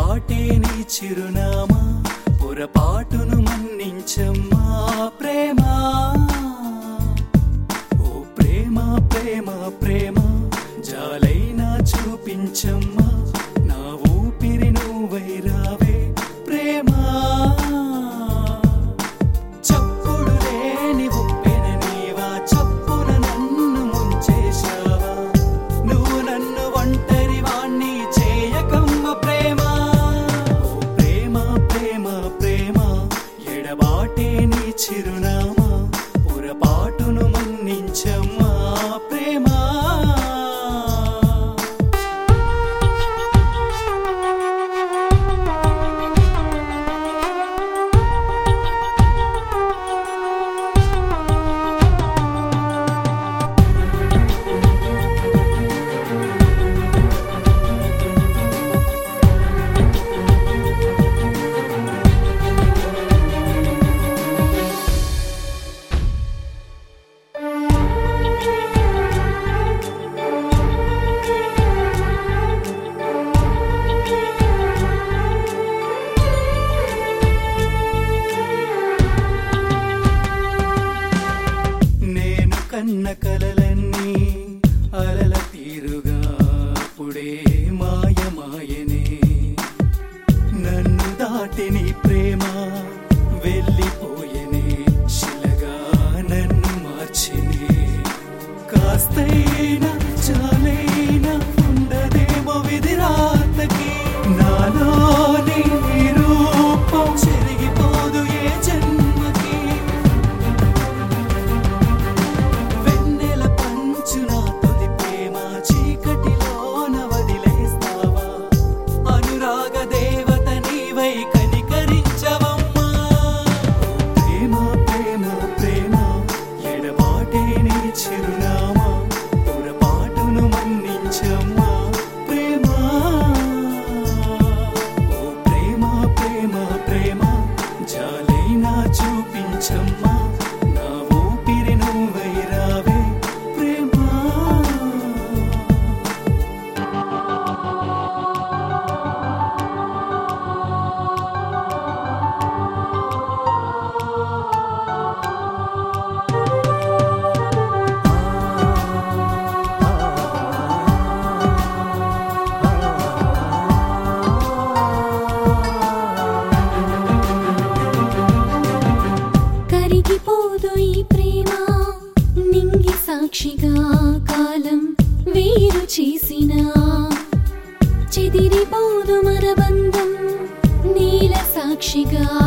ఎడబాటే నీ చిరునామా పొరపాటును మన్నించమ్మా ప్రేమ ఓ ప్రేమ ప్రేమ ప్రేమ జాలైనా చూపించమ్మా నా ఊపిరి నువ్వై రావే ప్రేమ చప్పుడు లేని ఉప్పెన నీవా చప్పున నన్ను ముంచేశావా నువ్వు నన్ను ఒంటరి వాణ్ణి చేయకమ్మ ప్రేమ ఓ ప్రేమ ప్రేమ ప్రేమ ఎడబాటే నీ చిరునామా పొరపాటును మన్నించమ్మా ప్రేమ నేను కన్న కలలన్నీ అలల తీరుగా పుడే మాయమాయనే నన్ను దాటి నీ ప్రేమ వెళ్ళిపోయనే శిలగా నన్ను మార్చినే కాస్తైనా చాలైనా ఉండదేమో విధిరాతకి నాలోని నీ రూపం చెరిగిపోదు ఏ జన్మకి వెన్నెల పంచున తొలి ప్రేమ చీకటిలోన వదిలేస్తావా అనురాగ దేవత నీవై కనికరించవమ్మా ప్రేమ ప్రేమ ప్రేమ ఎడబాటే నీ చిరునామా పొరపాటును మన్నించమ్మా ప్రేమ ఓ ప్రేమ ప్రేమ ప్రేమ జాలైనా చూపించమ్మా నా ఊపిరి నువ్వై రావే ప్రేమ కరిగిపోదు ఈ ప్రేమ నింగి సాక్షిగా కాలం వేరు చేసిన చెదిరిపోదు మన బంధం నీల సాక్షిగా